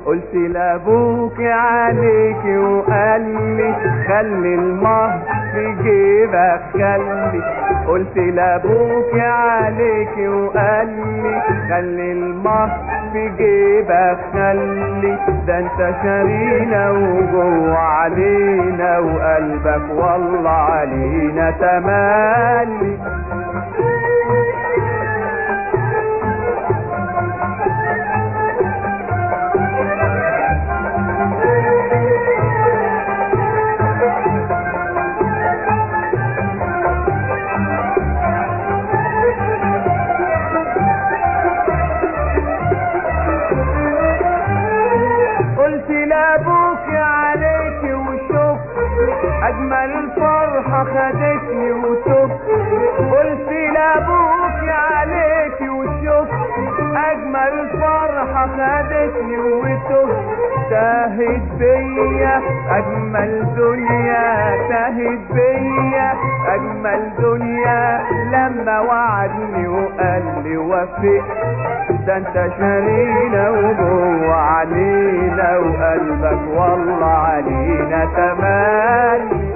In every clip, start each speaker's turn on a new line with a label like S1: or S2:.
S1: قلت لابوك عليك وقال لي خلي المهر في جيبك خلي قلت لابوك عليك وقال لي خلي المهر في جيبك خلي ده انت شارينا وجوه علينا وقلبك والله علينا تملي قلت لابوك عليك وشوف اجمل فرحة خدتني وشوف قلت لابوك عليك وشوف اجمل فرحة خدتني وشوف تاهت بيا اجمل دنيا تاهت بيا اجمل دنيا لما وعدني وقال لي وفق ده انت شارينا وجوه علينا وقلبك والله علينا تملي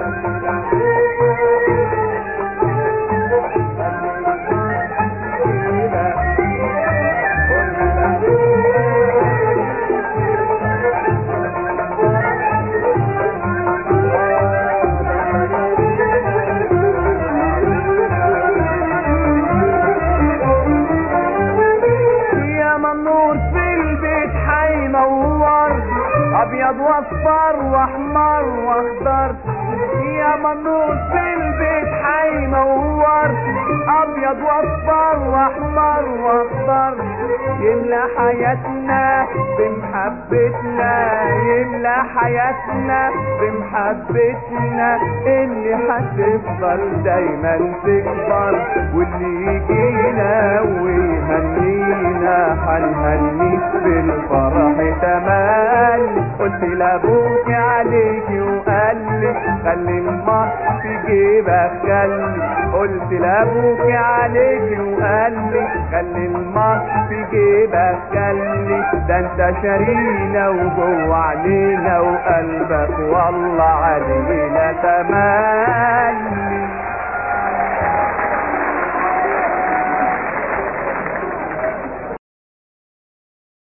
S1: يا منور في البيت حينور ابيض واصفر واحمر واخضر يا منور في البيت حينور ابيض واصفر واحمر واخضر يملى حياتنا بمحبتنا يملى حياتنا بمحبتنا اللي هتفضل دايما تكبر واللي يجينا ويهنينا هنهنيك بالفرح تمام قلت لابوك عليك وقال لي خلي المهر في جيبك خلي قلت لابوك عليك وقال لي خلي المهر في جيبك خلي ده انت شارينا وجوه علينا وقلبك والله علينا تمام